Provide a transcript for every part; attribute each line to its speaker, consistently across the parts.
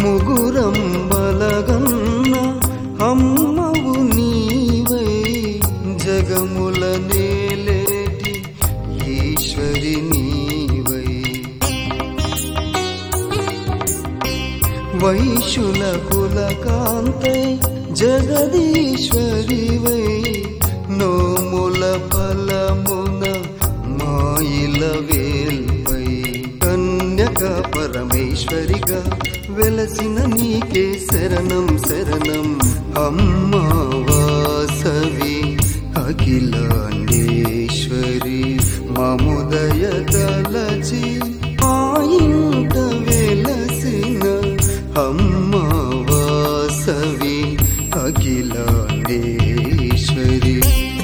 Speaker 1: ముగురం బలగన్న అమ్మవు నీవై జగముల నేలేటి ఈశ్వరి నీవై వైశుల కుల కాంతై జగదీశ్వరివై నోముల ఫలమున మాయిల వేల్పై కన్యక పరమేశ్వరిగా వెలసిన నీకే శరణం శరణం అమ్మా వాసవి అఖిలాండేశ్వరి మముదయ తలచి ఆ ఇంట వెలసిన అమ్మా వాసవి అఖిలాండేశ్వరి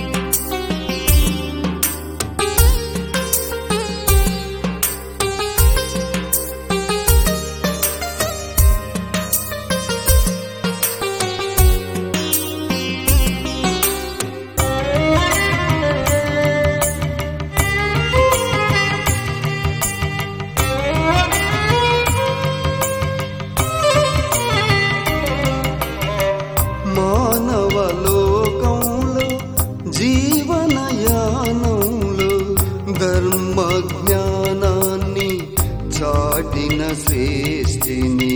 Speaker 1: మానవలోకంలో జీవనయానంలో ధర్మ జ్ఞానాన్ని చాటిన శ్రేష్ఠిని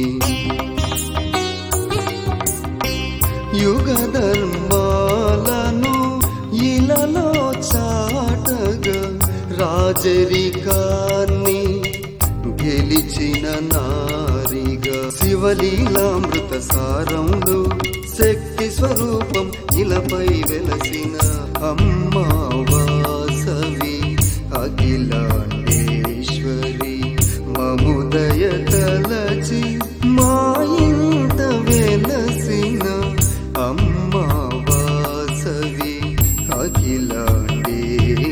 Speaker 1: యుగ ధర్మాలను ఇలలో చాటగా రాజరికాన్ని గెలిచిన నారిగా శివలీలామృత సారంలో శక్తి స్వరూపం ఇలపై వెలసిన అమ్మా వాసవి అఖిలాండేశ్వరి మముదయ తలచి మా ఇంట వెలసిన అమ్మా వాసవి అఖిలాండేశ్వరి